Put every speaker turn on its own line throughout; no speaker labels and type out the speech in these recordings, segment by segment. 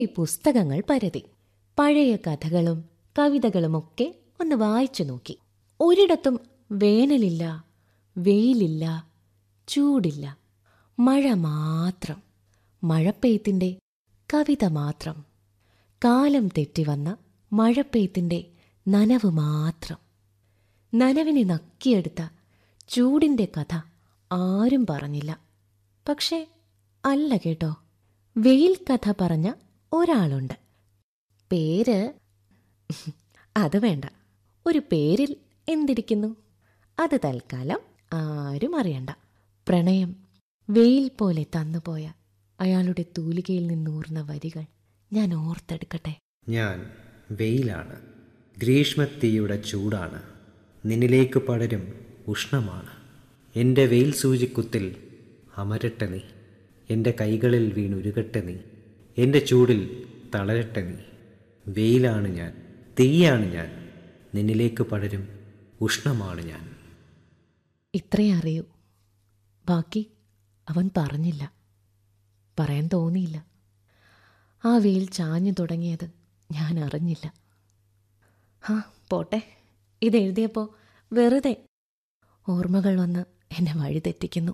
ഈ പുസ്തകങ്ങൾ പരതി പഴയ കഥകളും കവിതകളുമൊക്കെ ഒന്ന് വായിച്ചു നോക്കി ഒരിടത്തും വേനലില്ല വെയിലില്ല ചൂടില്ല മഴ മാത്രം മഴപ്പെയ്ത്തിന്റെ കവിത മാത്രം കാലം തെറ്റിവന്ന മഴപ്പെയ്ത്തിന്റെ നനവ് മാത്രം നനവിനെ നക്കിയെടുത്ത ചൂടിന്റെ കഥ ആരും പറഞ്ഞില്ല പക്ഷേ അല്ല കേട്ടോ വെയിൽ കഥ പറഞ്ഞ ഒരാളുണ്ട് പേര് അത് വേണ്ട ഒരു പേരിൽ എന്തിരിക്കുന്നു അത് തൽക്കാലം ആരും അറിയണ്ട പ്രണയം വെയിൽ പോലെ തന്നുപോയ അയാളുടെ തൂലികയിൽ നിന്നൂർന്ന വരികൾ ഞാൻ ഓർത്തെടുക്കട്ടെ
ഞാൻ വെയിലാണ് ഗ്രീഷ്മത്തീയുടെ ചൂടാണ് നിന്നിലേക്ക് പടരും ഉഷ്ണമാണ് എൻ്റെ വെയിൽ സൂചിക്കുത്തിൽ അമരട്ടെ നീ എൻ്റെ കൈകളിൽ വീണുരുകട്ടെ നീ എൻ്റെ ചൂടിൽ തളരട്ടെ നീ വെയിലാണ് ഞാൻ തീയാണ് ഞാൻ നിന്നിലേക്ക് പടരും ഉഷ്ണമാണ് ഞാൻ
ഇത്രേ അറിയൂ ബാക്കി അവൻ പറഞ്ഞില്ല പറയാൻ തോന്നിയില്ല ആ വെയിൽ ചാഞ്ഞു തുടങ്ങിയത് ഞാൻ അറിഞ്ഞില്ല ഹാ പോട്ടെ ഇതെഴുതിയപ്പോൾ വെറുതെ ഓർമ്മകൾ വന്ന് എന്നെ വഴിതെറ്റിക്കുന്നു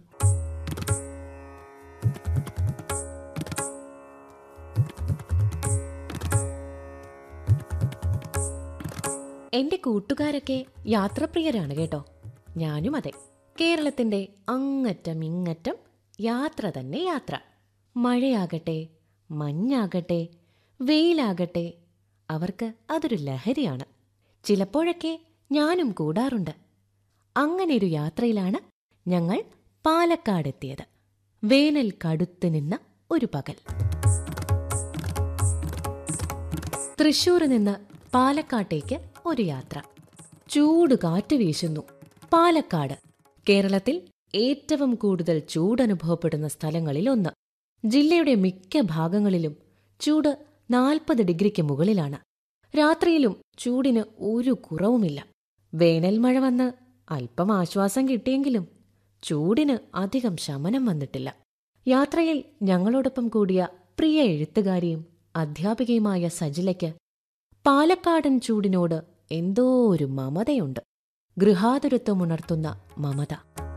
എന്റെ കൂട്ടുകാരൊക്കെ യാത്രപ്രിയരാണ് കേട്ടോ ഞാനും അതെ കേരളത്തിന്റെ അങ്ങറ്റം ഇങ്ങറ്റം യാത്ര തന്നെ യാത്ര മഴയാകട്ടെ മഞ്ഞാകട്ടെ വെയിലാകട്ടെ അവർക്ക് അതൊരു ലഹരിയാണ് ചിലപ്പോഴൊക്കെ ഞാനും കൂടാറുണ്ട് അങ്ങനെയൊരു യാത്രയിലാണ് ഞങ്ങൾ പാലക്കാടെത്തിയത് വേനൽ കടുത്തു നിന്ന ഒരു പകൽ തൃശൂർ നിന്ന് പാലക്കാട്ടേക്ക് ഒരു യാത്ര ചൂട് കാറ്റ് വീശുന്നു പാലക്കാട് കേരളത്തിൽ ഏറ്റവും കൂടുതൽ ചൂടനുഭവപ്പെടുന്ന സ്ഥലങ്ങളിൽ ഒന്ന് ജില്ലയുടെ മിക്ക ഭാഗങ്ങളിലും ചൂട് നാൽപ്പത് ഡിഗ്രിക്ക് മുകളിലാണ് രാത്രിയിലും ചൂടിന് ഒരു കുറവുമില്ല വേനൽ മഴ വന്ന് അല്പം ആശ്വാസം കിട്ടിയെങ്കിലും ചൂടിന് അധികം ശമനം വന്നിട്ടില്ല യാത്രയിൽ ഞങ്ങളോടൊപ്പം കൂടിയ പ്രിയ എഴുത്തുകാരിയും അധ്യാപികയുമായ സജിലയ്ക്ക് പാലക്കാടൻ ചൂടിനോട് എന്തോ ഒരു മമതയുണ്ട് ഗൃഹാതുരത്വമുണർത്തുന്ന മമത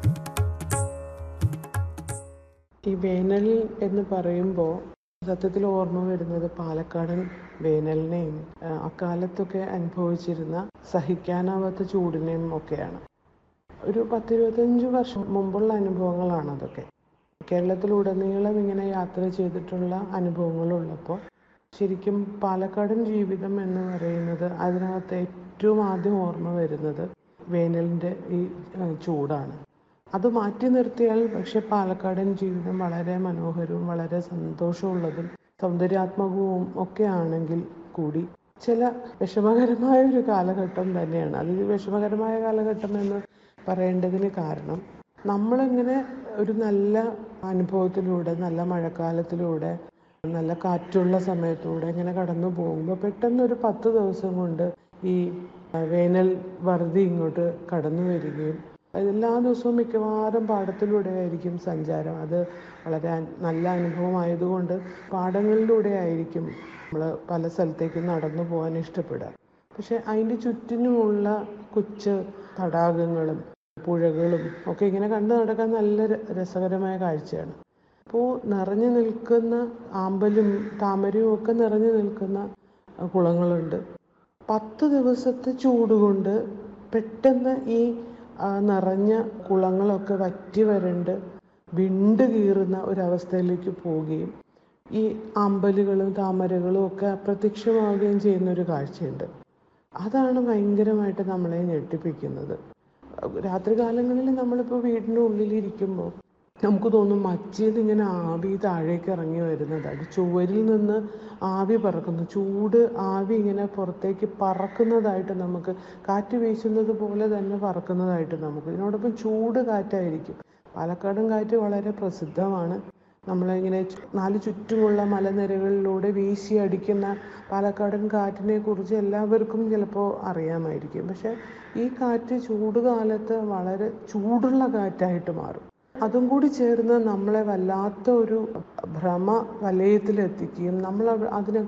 ഈ വേനൽ എന്ന് പറയുമ്പോൾ സത്യത്തിൽ ഓർമ്മ വരുന്നത് പാലക്കാടൻ വേനലിനെയും ആ, അക്കാലത്തൊക്കെ അനുഭവിച്ചിരുന്ന സഹിക്കാനാവാത്ത ചൂടിനെയും ഒക്കെയാണ് ഒരു പത്തിരുപത്തഞ്ച് വർഷം മുമ്പുള്ള അനുഭവങ്ങളാണ് അതൊക്കെ കേരളത്തിലുടനീളം ഇങ്ങനെ യാത്ര ചെയ്തിട്ടുള്ള അനുഭവങ്ങളുള്ളപ്പോൾ ശരിക്കും പാലക്കാടൻ ജീവിതം എന്ന് പറയുന്നത് അതിനകത്ത് ഏറ്റവും ആദ്യം ഓർമ്മ വരുന്നത് വേനലിൻ്റെ ഈ ആ, ചൂടാണ് അത് മാറ്റി നിർത്തിയാൽ പക്ഷെ പാലക്കാടൻ ജീവിതം വളരെ മനോഹരവും വളരെ സന്തോഷമുള്ളതും സൗന്ദര്യാത്മകവും ഒക്കെ ആണെങ്കിൽ കൂടി ചില വിഷമകരമായ ഒരു കാലഘട്ടം തന്നെയാണ് അത് ഈ വിഷമകരമായ കാലഘട്ടം എന്ന് പറയേണ്ടതിന് കാരണം നമ്മളിങ്ങനെ ഒരു നല്ല അനുഭവത്തിലൂടെ നല്ല മഴക്കാലത്തിലൂടെ നല്ല കാറ്റുള്ള സമയത്തൂടെ ഇങ്ങനെ കടന്നു പോകുമ്പോൾ പെട്ടെന്ന് ഒരു പത്ത് ദിവസം കൊണ്ട് ഈ വേനൽ വറുതി ഇങ്ങോട്ട് കടന്നു വരികയും എല്ലാ ദിവസവും മിക്കവാറും പാടത്തിലൂടെ ആയിരിക്കും സഞ്ചാരം അത് വളരെ അൻ- നല്ല അനുഭവമായതുകൊണ്ട് പാടങ്ങളിലൂടെ ആയിരിക്കും നമ്മൾ പല സ്ഥലത്തേക്ക് നടന്നു പോകാൻ ഇഷ്ടപ്പെടുക പക്ഷെ അതിൻ്റെ ചുറ്റിനുമുള്ള കൊച്ചു തടാകങ്ങളും പുഴകളും ഒക്കെ ഇങ്ങനെ കണ്ടു നടക്കാൻ നല്ല ര- രസകരമായ കാഴ്ചയാണ് അപ്പോൾ നിറഞ്ഞു നിൽക്കുന്ന ആമ്പലും താമരയും ഒക്കെ നിറഞ്ഞു നിൽക്കുന്ന അഹ് കുളങ്ങളുണ്ട് പത്ത് ദിവസത്തെ ചൂട് കൊണ്ട് പെട്ടെന്ന് ഈ ആ, നിറഞ്ഞ കുളങ്ങളൊക്കെ വറ്റി വരണ്ട് വിണ്ട് കീറുന്ന ഒരവസ്ഥയിലേക്ക് പോവുകയും ഈ അമ്പലുകളും താമരകളും ഒക്കെ അപ്രത്യക്ഷമാവുകയും ചെയ്യുന്ന ഒരു കാഴ്ചയുണ്ട് അതാണ് ഭയങ്കരമായിട്ട് നമ്മളെ ഞെട്ടിപ്പിക്കുന്നത് രാത്രികാലങ്ങളിൽ നമ്മളിപ്പോൾ വീടിൻ്റെ ഉള്ളിലിരിക്കുമ്പോൾ നമുക്ക് തോന്നും മച്ചിയിൽ ഇങ്ങനെ ആവി താഴേക്ക് ഇറങ്ങി വരുന്നതാണ് ചുവരിൽ നിന്ന് ആവി പറക്കുന്നു ചൂട് ആവി ഇങ്ങനെ പുറത്തേക്ക് പറക്കുന്നതായിട്ട് നമുക്ക് കാറ്റ് വീശുന്നത് പോലെ തന്നെ പറക്കുന്നതായിട്ട് നമുക്ക് ഇതിനോടൊപ്പം ചൂട് കാറ്റായിരിക്കും പാലക്കാടൻ കാറ്റ് വളരെ പ്രസിദ്ധമാണ് നമ്മളിങ്ങനെ ചു- നാല് ചുറ്റുമുള്ള മലനിരകളിലൂടെ വീശി അടിക്കുന്ന പാലക്കാടൻ കാറ്റിനെ കുറിച്ച് എല്ലാവർക്കും ചിലപ്പോൾ അറിയാമായിരിക്കും പക്ഷെ ഈ കാറ്റ് ചൂട് കാലത്ത് വളരെ ചൂടുള്ള കാറ്റായിട്ട് മാറും അതും കൂടി ചേർന്ന് നമ്മളെ വല്ലാത്ത ഒരു ഭ്രമ വലയത്തിലെത്തിക്കുകയും നമ്മൾ അവ- അതിനെ